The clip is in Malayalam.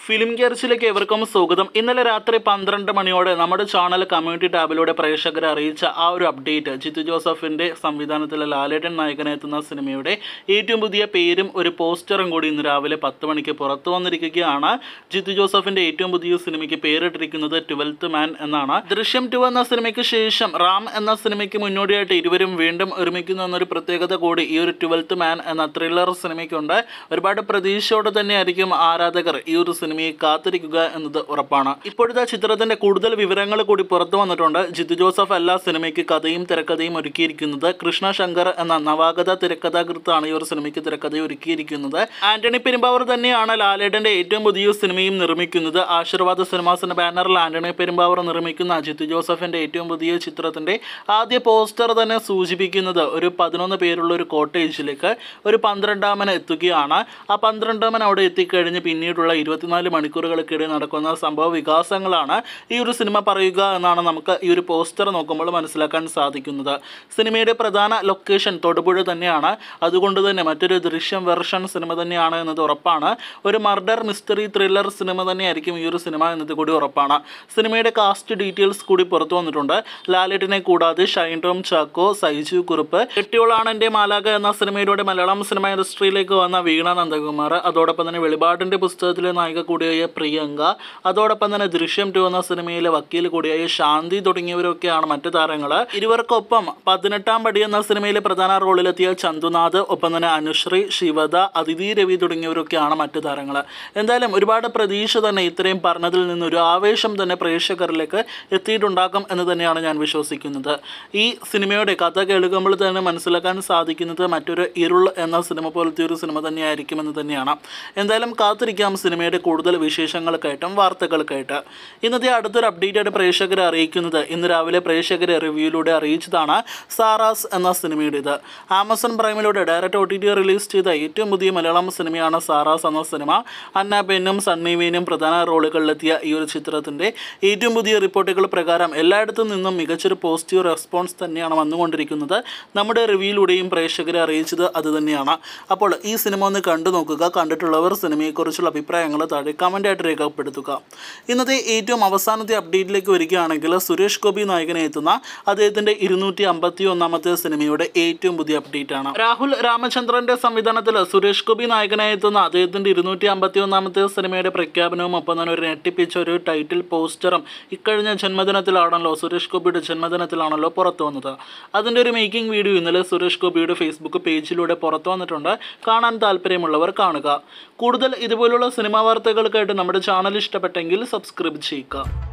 ഫിലിം ഗെർച്ചിലേക്ക് എവർക്കും സ്വാഗതം ഇന്നലെ രാത്രി പന്ത്രണ്ട് മണിയോടെ നമ്മുടെ ചാനൽ കമ്മ്യൂണിറ്റി ടാബിലൂടെ പ്രേക്ഷകരെ അറിയിച്ച ആ ഒരു അപ്ഡേറ്റ് ജിത്തു ജോസഫിന്റെ സംവിധാനത്തിലെ ലാലേട്ടൻ നായകനെത്തുന്ന സിനിമയുടെ ഏറ്റവും പുതിയ പേരും ഒരു പോസ്റ്ററും കൂടി ഇന്ന് രാവിലെ പത്ത് മണിക്ക് പുറത്തു വന്നിരിക്കുകയാണ് ജിത്തു ജോസഫിന്റെ ഏറ്റവും പുതിയ സിനിമയ്ക്ക് പേരിട്ടിരിക്കുന്നത് ട്വൽത്ത് മാൻ എന്നാണ് ദൃശ്യം ടു എന്ന സിനിമയ്ക്ക് ശേഷം റാം എന്ന സിനിമയ്ക്ക് മുന്നോടിയായിട്ട് ഇരുവരും വീണ്ടും ഒരുമിക്കുന്നു എന്നൊരു പ്രത്യേകത കൂടി ഈ ഒരു ട്വൽത്ത് മാൻ എന്ന ത്രില്ലർ സിനിമയ്ക്കുണ്ട് ഒരുപാട് പ്രതീക്ഷയോടെ തന്നെയായിരിക്കും ആരാധകർ ഈ ഒരു സിനിമയെ കാത്തിരിക്കുക എന്നത് ഉറപ്പാണ് ഇപ്പോഴത്തെ ചിത്രത്തിന്റെ കൂടുതൽ വിവരങ്ങൾ കൂടി പുറത്തു വന്നിട്ടുണ്ട് ജിത്തു ജോസഫ് എല്ലാ സിനിമയ്ക്ക് കഥയും തിരക്കഥയും ഒരുക്കിയിരിക്കുന്നത് കൃഷ്ണ ശങ്കർ എന്ന നവാഗത തിരക്കഥാകൃത്താണ് ഈ ഒരു സിനിമയ്ക്ക് തിരക്കഥ ഒരുക്കിയിരിക്കുന്നത് ആന്റണി പെരുമ്പാവൂർ തന്നെയാണ് ലാലേട്ടന്റെ ഏറ്റവും പുതിയ സിനിമയും നിർമ്മിക്കുന്നത് ആശീർവാദ സിനിമാസിന്റെ ബാനറിൽ ആന്റണി പെരുമ്പാവൂർ നിർമ്മിക്കുന്ന ജിത്തു ജോസഫിന്റെ ഏറ്റവും പുതിയ ചിത്രത്തിന്റെ ആദ്യ പോസ്റ്റർ തന്നെ സൂചിപ്പിക്കുന്നത് ഒരു പതിനൊന്ന് പേരുള്ള ഒരു കോട്ടേജിലേക്ക് ഒരു പന്ത്രണ്ടാമൻ എത്തുകയാണ് ആ പന്ത്രണ്ടാമൻ അവിടെ എത്തിക്കഴിഞ്ഞ് പിന്നീടുള്ള ഇരുപത്തിനാല് മണിക്കൂറുകൾക്കിടെ നടക്കുന്ന സംഭവ വികാസങ്ങളാണ് ഈ ഒരു സിനിമ പറയുക എന്നാണ് നമുക്ക് ഈ ഒരു പോസ്റ്റർ നോക്കുമ്പോൾ മനസ്സിലാക്കാൻ സാധിക്കുന്നത് സിനിമയുടെ പ്രധാന ലൊക്കേഷൻ തൊടുപുഴ തന്നെയാണ് അതുകൊണ്ട് തന്നെ മറ്റൊരു ദൃശ്യം വെർഷൻ സിനിമ തന്നെയാണ് എന്നത് ഉറപ്പാണ് ഒരു മർഡർ മിസ്റ്ററി ത്രില്ലർ സിനിമ തന്നെയായിരിക്കും ഈ ഒരു സിനിമ എന്നത് കൂടി ഉറപ്പാണ് സിനിമയുടെ കാസ്റ്റ് ഡീറ്റെയിൽസ് കൂടി പുറത്തു വന്നിട്ടുണ്ട് ലാലേട്ടിനെ കൂടാതെ ഷൈൻ ടോം ചാക്കോ സൈജു കുറുപ്പ് കെട്ടിയോളാണ് എൻ്റെ മാലാക എന്ന സിനിമയിലൂടെ മലയാളം സിനിമ ഇൻഡസ്ട്രിയിലേക്ക് വന്ന വീണ നന്ദകുമാർ അതോടൊപ്പം തന്നെ വെളിപാടിൻ്റെ പുസ്തകത്തിലെ നായിക കൂടിയായ പ്രിയങ്ക അതോടൊപ്പം തന്നെ ദൃശ്യം ടു എന്ന സിനിമയിലെ വക്കീൽ കൂടിയായ ശാന്തി തുടങ്ങിയവരൊക്കെയാണ് മറ്റു താരങ്ങൾ ഇരുവർക്കൊപ്പം പതിനെട്ടാം പടി എന്ന സിനിമയിലെ പ്രധാന റോളിലെത്തിയ ചന്തുനാഥ് ഒപ്പം തന്നെ അനുശ്രീ ശിവദ അതിഥി രവി തുടങ്ങിയവരൊക്കെയാണ് മറ്റു താരങ്ങൾ എന്തായാലും ഒരുപാട് പ്രതീക്ഷ തന്നെ ഇത്രയും പറഞ്ഞതിൽ നിന്നൊരു ആവേശം തന്നെ പ്രേക്ഷകരിലേക്ക് എത്തിയിട്ടുണ്ടാക്കും എന്ന് തന്നെയാണ് ഞാൻ വിശ്വസിക്കുന്നത് ഈ സിനിമയുടെ കഥ കേൾക്കുമ്പോൾ തന്നെ മനസ്സിലാക്കാൻ സാധിക്കുന്നത് മറ്റൊരു ഇരുൾ എന്ന സിനിമ പോലത്തെ ഒരു സിനിമ തന്നെയായിരിക്കുമെന്ന് തന്നെയാണ് എന്തായാലും കാത്തിരിക്കാം സിനിമയുടെ കൂടുതൽ വിശേഷങ്ങൾക്കായിട്ടും വാർത്തകൾക്കായിട്ട് ഇന്നത്തെ അടുത്തൊരു അപ്ഡേറ്റ് ആയിട്ട് പ്രേക്ഷകരെ അറിയിക്കുന്നത് ഇന്ന് രാവിലെ പ്രേക്ഷകരെ റിവ്യൂയിലൂടെ അറിയിച്ചതാണ് സാറാസ് എന്ന സിനിമയുടേത് ആമസോൺ പ്രൈമിലൂടെ direct O T T release ചെയ്ത ഏറ്റവും പുതിയ മലയാളം സിനിമയാണ് സാറാസ് എന്ന സിനിമ അന്ന ബെന്നും സണ്ണി വീനും പ്രധാന റോളുകളിലെത്തിയ ഈ ഒരു ചിത്രത്തിൻ്റെ ഏറ്റവും പുതിയ റിപ്പോർട്ടുകൾ പ്രകാരം എല്ലായിടത്തു നിന്നും മികച്ചൊരു പോസിറ്റീവ് റെസ്പോൺസ് തന്നെയാണ് വന്നുകൊണ്ടിരിക്കുന്നത് നമ്മുടെ റിവ്യൂയിലൂടെയും പ്രേക്ഷകരെ അറിയിച്ചത് അത് തന്നെയാണ് അപ്പോൾ ഈ സിനിമ ഒന്ന് കണ്ടു നോക്കുക കണ്ടിട്ടുള്ളവർ സിനിമയെക്കുറിച്ചുള്ള അഭിപ്രായങ്ങൾ താഴെ കമൻ്റായിട്ട് രേഖപ്പെടുത്തുക ഇന്നത്തെ ഏറ്റവും അവസാനത്തെ അപ്ഡേറ്റിലേക്ക് വരികയാണെങ്കിൽ സുരേഷ് ഗോപി നായകനെ എത്തുന്ന അദ്ദേഹത്തിൻ്റെ ഇരുന്നൂറ്റി അമ്പത്തി ഒന്നാമത്തെ സിനിമയുടെ ഏറ്റവും പുതിയ അപ്ഡേറ്റ് ആണ് രാഹുൽ രാമചന്ദ്രന്റെ സംവിധാനത്തിൽ സുരേഷ് ഗോപി നായകനായി എത്തുന്ന അദ്ദേഹത്തിൻ്റെ ഇരുന്നൂറ്റി അമ്പത്തി ഒന്നാമത്തെ സിനിമയുടെ പ്രഖ്യാപനവും ഒപ്പം തന്നെ ഒരു ഞെട്ടിപ്പിച്ച ഒരു ടൈറ്റിൽ പോസ്റ്ററും ഇക്കഴിഞ്ഞ ജന്മദിനത്തിലാണല്ലോ സുരേഷ് ഗോപിയുടെ ജന്മദിനത്തിലാണല്ലോ പുറത്തു വന്നത് അതിൻ്റെ ഒരു മേക്കിംഗ് വീഡിയോ ഇന്നലെ സുരേഷ് ഗോപിയുടെ ഫേസ്ബുക്ക് പേജിലൂടെ പുറത്തു വന്നിട്ടുണ്ട് കാണാൻ താല്പര്യമുള്ളവർ കാണുക കൂടുതൽ ഇതുപോലുള്ള സിനിമാ വാർത്തകൾക്കായിട്ട് നമ്മുടെ ചാനൽ ഇഷ്ടപ്പെട്ടെങ്കിൽ സബ്സ്ക്രൈബ് ചെയ്യുക